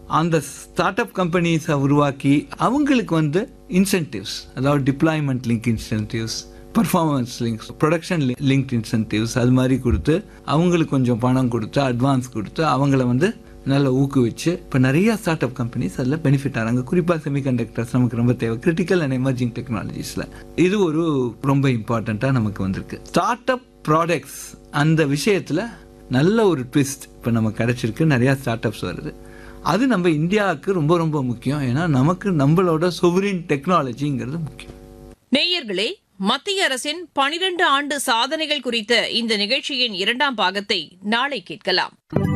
அந்த start up கம்பெனிஸை உருவாக்கி அவங்களுக்கு வந்து இன்சென்டிவ்ஸ் அதாவது deployment link incentives performance links production link incentives அது மாதிரி கொடுத்து அவங்களுக்கு கொஞ்சம் பணம் கொடுத்து அட்வான்ஸ் கொடுத்து அவங்கள வந்து நல்லா ஊக்குவிச்சு இப்போ நிறைய ஸ்டார்ட் அப் கம்பெனிஸ் அதில் பெனிஃபிட் ஆகிறாங்க குறிப்பாக செமிகண்டக்டர்ஸ் நமக்கு ரொம்ப தேவை கிரிட்டிக்கல் அண்ட் எமர்ஜிங் டெக்னாலஜிஸில் இது ஒரு ரொம்ப இம்பார்ட்டண்ட்டாக நமக்கு வந்திருக்கு ஸ்டார்ட் அப் ப்ராடக்ட்ஸ் அந்த விஷயத்தில் நல்ல ஒரு ட்விஸ்ட் இப்போ நமக்கு கிடைச்சிருக்கு நிறையா ஸ்டார்ட் அப்ஸ் வருது அது நம்ம இந்தியாவுக்கு ரொம்ப ரொம்ப முக்கியம் ஏன்னா நமக்கு நம்மளோட சொவரின் டெக்னாலஜிங்கிறது முக்கியம் நேயர்களே மத்திய அரசின் பனிரெண்டு ஆண்டு சாதனைகள் குறித்த இந்த நிகழ்ச்சியின் இரண்டாம் பாகத்தை நாளை கேட்கலாம்